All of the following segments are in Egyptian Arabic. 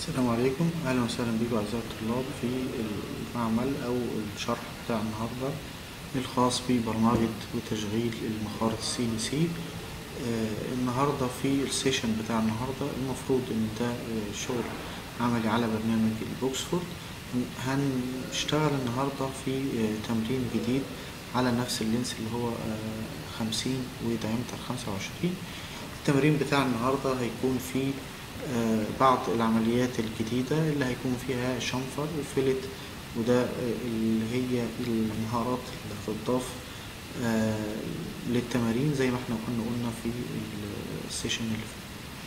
السلام عليكم اهلا وسهلا بكم اعزائي الطلاب في المعمل او الشرح بتاع النهارده الخاص ببرمجه وتشغيل المخارط السي ان سي النهارده في السيشن بتاع النهارده المفروض ان ده آه، شغل عملي على برنامج البوكسفورد هنشتغل النهارده في آه، تمرين جديد على نفس اللينس اللي هو آه، 50 ودايمتر 25 التمرين بتاع النهارده هيكون فيه آه، بعض العمليات الجديدة اللي هيكون فيها شنفر وفلت وده آه، اللي هي المهارات اللي هتضاف آه، للتمارين زي ما احنا كنا قلنا في السيشن اللي فات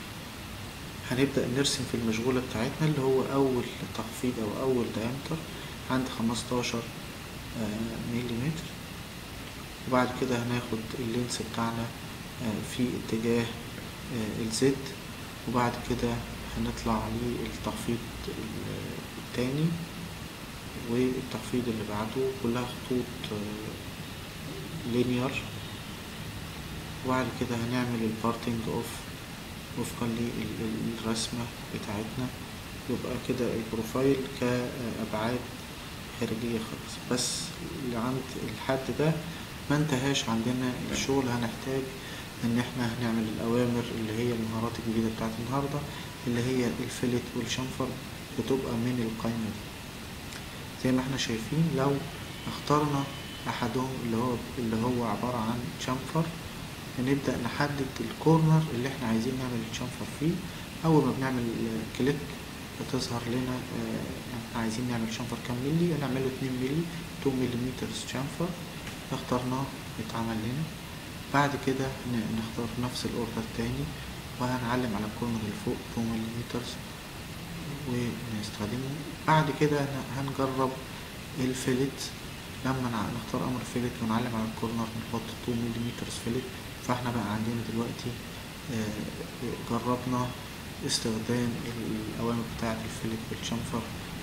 هنبدأ نرسم في المشغولة بتاعتنا اللي هو أول تخفيض أو أول دايمتر عند 15 مليمتر وبعد كده هناخد اللينس بتاعنا آه، في اتجاه آه، الزد وبعد كده هنطلع للتخفيض ال- التاني والتخفيض اللي بعده كلها خطوط لينير وبعد كده هنعمل البارتنج اوف وفقا للرسمة بتاعتنا يبقى كده البروفايل كأبعاد خارجية خالص بس لعند الحد ده ما انتهاش عندنا الشغل هنحتاج ان احنا هنعمل الاوامر اللي هي المهارات الجديدة بتاعت النهاردة اللي هي الفلت والشنفر بتبقى من القائمة دي زي ما احنا شايفين لو اخترنا احدهم اللي هو اللي هو عبارة عن شنفر هنبدأ نحدد الكورنر اللي احنا عايزين نعمل الشنفر فيه اول ما بنعمل كليك بتظهر لنا آه، احنا عايزين نعمل شنفر كام ملي هنعمله 2 ملي 2 مليمتر شنفر اخترناه اتعمل لنا بعد كده ن- نختار نفس الاوردر تاني وهنعلم على الكورنر اللي فوق 2 مليمتر ونستخدمه بعد كده ن- هنجرب الفيلت لما نع- نختار امر فيلت ونعلم على الكورنر نحط 2 مليمتر فيلت فاحنا بقى عندنا دلوقتي آه، جربنا استخدام الاوامر بتاعه الفيلت والشنفر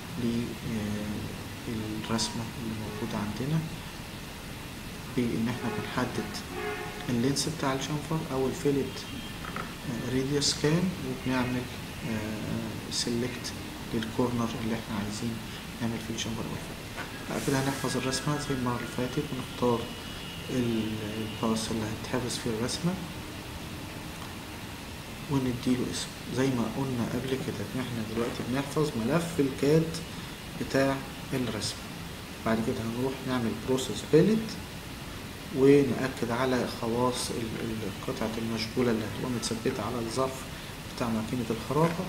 للرسمه اللي موجوده عندنا بان احنا بنحدد اللينس بتاع الشنفر او الفيلت راديوس كام وبنعمل سيلكت للكورنر اللي احنا عايزين نعمل فيه الشنفر او الفيلت بعد كده هنحفظ الرسمة زي المرة اللي فاتت ونختار ال- الباص اللي هيتحفظ فيه الرسمة ونديله اسم زي ما قلنا قبل كده ان احنا دلوقتي بنحفظ ملف الكاد بتاع الرسمة بعد كده هنروح نعمل بروسيس بيلت ونأكد على خواص ال- ال- قطعة المشغولة اللي هتبقى متثبتة على الظرف بتاع ماكينة الخراطة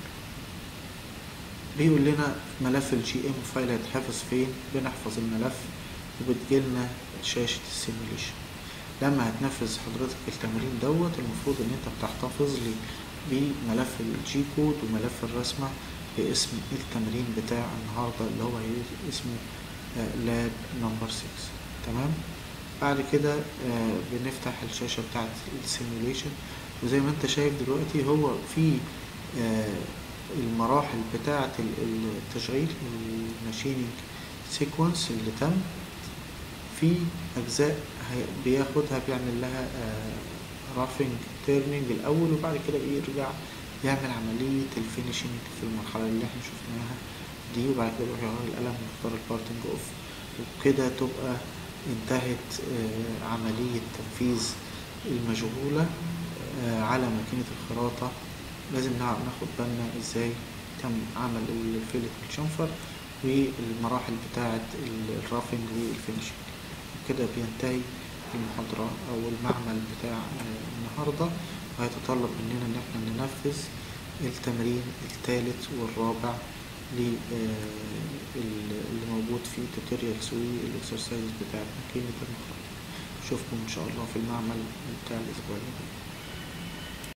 بيقول لنا ملف الجي ام فايل هيتحفظ فين بنحفظ الملف وبتجيلنا شاشة السيميوليشن لما هتنفذ حضرتك التمرين دوت المفروض ان انت بتحتفظ لي بملف الجي كود وملف الرسمة باسم التمرين بتاع النهاردة اللي هو هي- اسمه لاب نمبر 6 تمام بعد كده آه، بنفتح الشاشة بتاعت السيميوليشن وزي ما انت شايف دلوقتي هو في آه، المراحل بتاعة ال- التشغيل الماشينينج سيكونس اللي تم في أجزاء هي- بياخدها بيعمل لها رافنج تيرنينج الأول وبعد كده بيرجع يعمل عملية الفينيشنج في المرحلة اللي احنا شفناها دي وبعد كده يروح يغير القلم ويختار البارتنج اوف وبكده تبقى انتهت آه، عملية تنفيذ المشغولة آه، على ماكينة الخراطة لازم نع- ناخد بالنا ازاي تم عمل الفيلت والشنفر والمراحل بتاعة ال- الرافنج والفينشنج كده بينتهي المحاضرة أو المعمل بتاع آه، النهاردة وهيتطلب مننا إن احنا ننفذ التمرين الثالث والرابع ل- آه، ال- اللي موجود في توتوريالز والاكسرسايز بتاع ماكينة المخرج أشوفكم إن شاء الله في المعمل بتاع الأسبوع الجاي